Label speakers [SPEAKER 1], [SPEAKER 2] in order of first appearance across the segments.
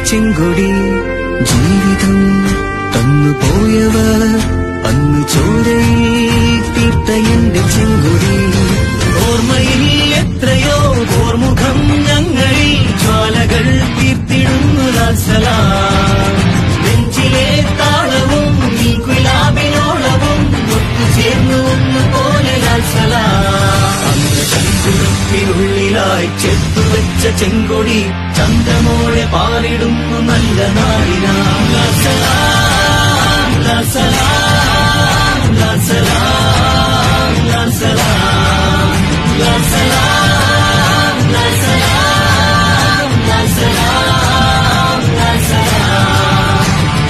[SPEAKER 1] ചെങ്കൊടി ജീവിതം തന്നു പോയവർ അന്ന് ചോരയിൽ തീർത്ത എന്റെ ചെങ്കൊടി ഓർമ്മയിൽ എത്രയോ ഓർമുഖം ഞങ്ങളിൽ ജ്വാലകൾ തീർത്തിടുന്നു ലാസലാം നെഞ്ചിലെ താളവും ഈ കുലാബിനോളവും ഒത്തുചേർന്നു ഒന്നുപോലെ ലാസലാം ചന്തുറപ്പിനുള്ളിലായി ചെത്തുവെച്ച ചെങ്കൊടി ചന്തമോടെ പാറിടുന്നു നല്ല നാടിനാ ലാസലാം ലാസലാം ലാസലാം ലാസലാം ലാസലാം ലാസലാം ലാസലാം ലാസലാം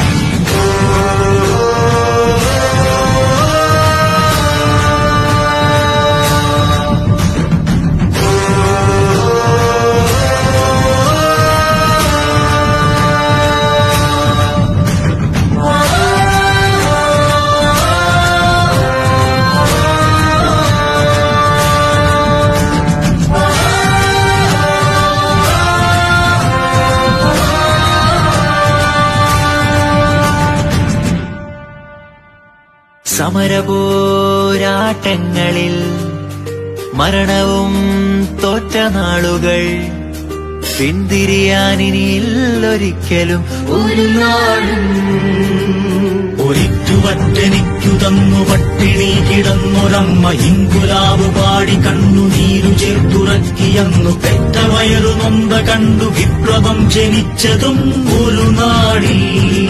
[SPEAKER 1] സമരപോരാട്ടങ്ങളിൽ മരണവും തോറ്റ നാളുകൾ പിന്തിരിയാനിനിയില്ലൊരിക്കലും ഒരു നാളും
[SPEAKER 2] ഒരിറ്റുവറ്റനിക്കു തന്നു പട്ടിണി കിടന്നൊരമ്മ ഇങ്കുലാവ് പാടി കണ്ണുനീരു ചേർത്തുറക്കിയെന്നു പെറ്റ വയറു നൊന്ത കണ്ടു വിപ്ലവം ജനിച്ചതും ഒരു നാടിൽ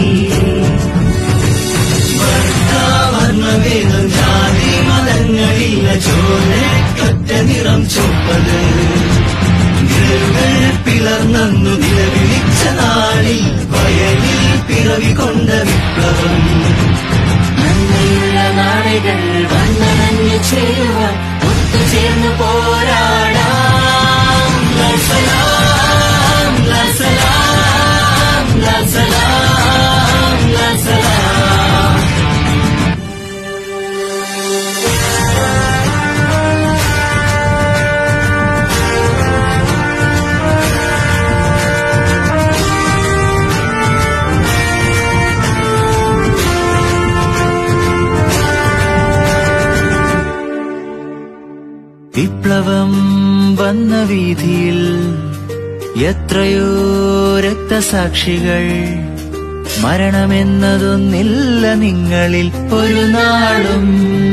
[SPEAKER 1] വർണ്ണവേദം ജാതി മതങ്ങളില്ല ചോരക്കൊറ്റ നിറം ചുവപ്പത് നിഴലുകൾ പിളർന്നു നിലവിളിച്ച നാളിൽ വയലിൽ പിറവി കൊണ്ട വിപ്ലവം നന്ദിയുള്ള നാളുകൾ വന്നണഞ്ഞു ചേരുവാൻ ഒത്തുചേർന്ന് പോരാടാം ലസലാം ലസലാം ലസലാം ലസലാം വിപ്ലവം വന്ന വീതിയിൽ എത്രയോ രക്തസാക്ഷികൾ മരണമെന്നതൊന്നില്ല നിങ്ങളിൽ ഒരു നാളും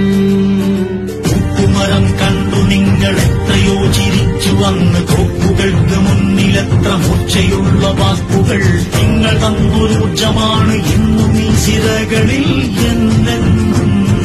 [SPEAKER 2] ഉപ്പുമരം കണ്ടു നിങ്ങൾ എത്രയോ ചിരിച്ചു വന്ന് തോക്കുകൾക്ക് മുന്നിലെത്ര മൂർച്ചയുള്ള വാക്കുകൾ നിങ്ങൾ തന്നൊരൂർജമാണ് ഇന്നും ഈ സിരകളിൽ എന്നെന്നും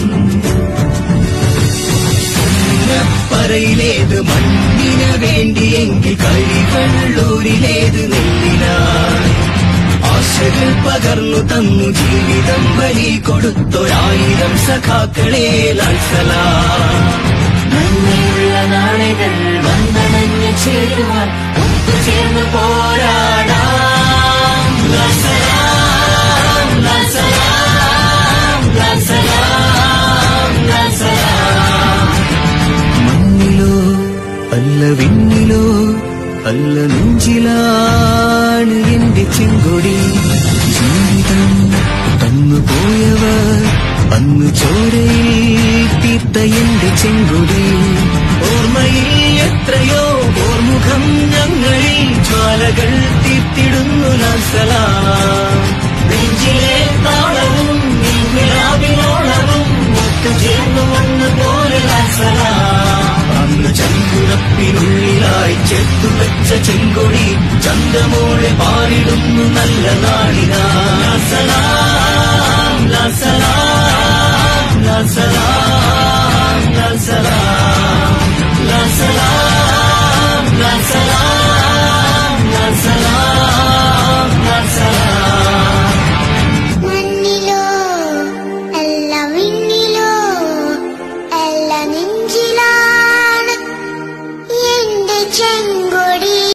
[SPEAKER 1] പറയിലേത് മണ്ണിന് വേണ്ടിയെങ്കിൽ കഴിവള്ളൂരിലേത് നെല്ലിനായി ആശകൾ പകർന്നു തന്നു ജീവിതം ബലി കൊടുത്തൊരായിരം സഖാക്കളെ ലാൽസലാ നന്ദിയുള്ള നാളുകൾ വന്നണഞ്ഞു ചേരുവാൻ ഒത്തുചേർന്ന് പോരാടാം ലാൽസലാം ലാൽസലാം ലാൽസലാം ലാൽസലാം മണ്ണിലോ അല്ല വിണ്ണിലോ അല്ല നെഞ്ചിലാണ് എന്റെ ചെങ്കൊടി ജീവിതം തന്നു പോയവർ അന്ന് ചോരയിൽ തീർത്ത എന്റെ ചെങ്കൊടി ഓർമ്മയിൽ എത്രയോ ഓർമുഖം ഞങ്ങളിൽ ജ്വാലകൾ തീർത്തിടുന്നു ലാസലാം നെഞ്ചിലെ താളവും നിലാവിനോളവും ഒത്തുചേർന്നു വന്നു പോലെ ലാസലാം അന്ന് ചങ്കുറപ്പിനുള്ളിലായി ചെത്തുവെച്ച ചെങ്കൊടി ചന്തമോടെ പാറിടുന്നു നല്ല നാടിനാ ലാസലാം ലാസലാം ലാസലാം ലാസലാം ലാസലാം ലാസലാം